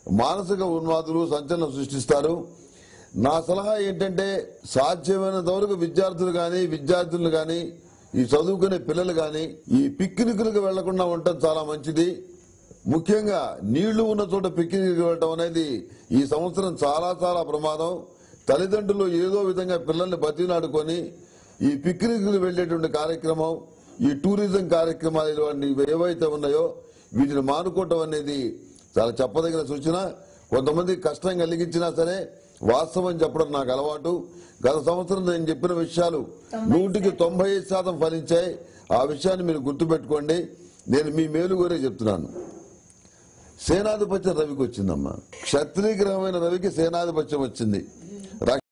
మానసిక ఉన్మాదులు సంచలనం సృష్టిస్తారు నా సలహా ఏంటంటే సాధ్యమైనంత వరకు విద్యార్థులు కానీ విద్యార్థులు కానీ ఈ చదువుకునే పిల్లలు కానీ ఈ పిక్నిక్లకు వెళ్లకుండా ఉండటం చాలా మంచిది ముఖ్యంగా నీళ్లు ఉన్న చోట పిక్నిక్ వెళ్ళటం అనేది ఈ సంవత్సరం చాలా చాలా ప్రమాదం తల్లిదండ్రులు ఏదో విధంగా పిల్లల్ని బతినాడుకొని ఈ పిక్నిక్లు వెళ్లేటువంటి కార్యక్రమం ఈ టూరిజం కార్యక్రమాలు ఇవన్నీ ఏవైతే ఉన్నాయో వీటిని మానుకోవటం అనేది చాలా చెప్పదగిన సూచన కొంతమంది కష్టం కలిగించినా సరే వాస్తవం చెప్పడం నాకు అలవాటు గత సంవత్సరం నేను చెప్పిన విషయాలు నూటికి తొంభై ఐదు శాతం ఫలించాయి ఆ విషయాన్ని మీరు గుర్తుపెట్టుకోండి నేను మీ మేలు కోరే చెప్తున్నాను సేనాధిపత్యం రవికి వచ్చిందమ్మా క్షత్రియ గ్రహమైన రవికి సేనాధిపత్యం వచ్చింది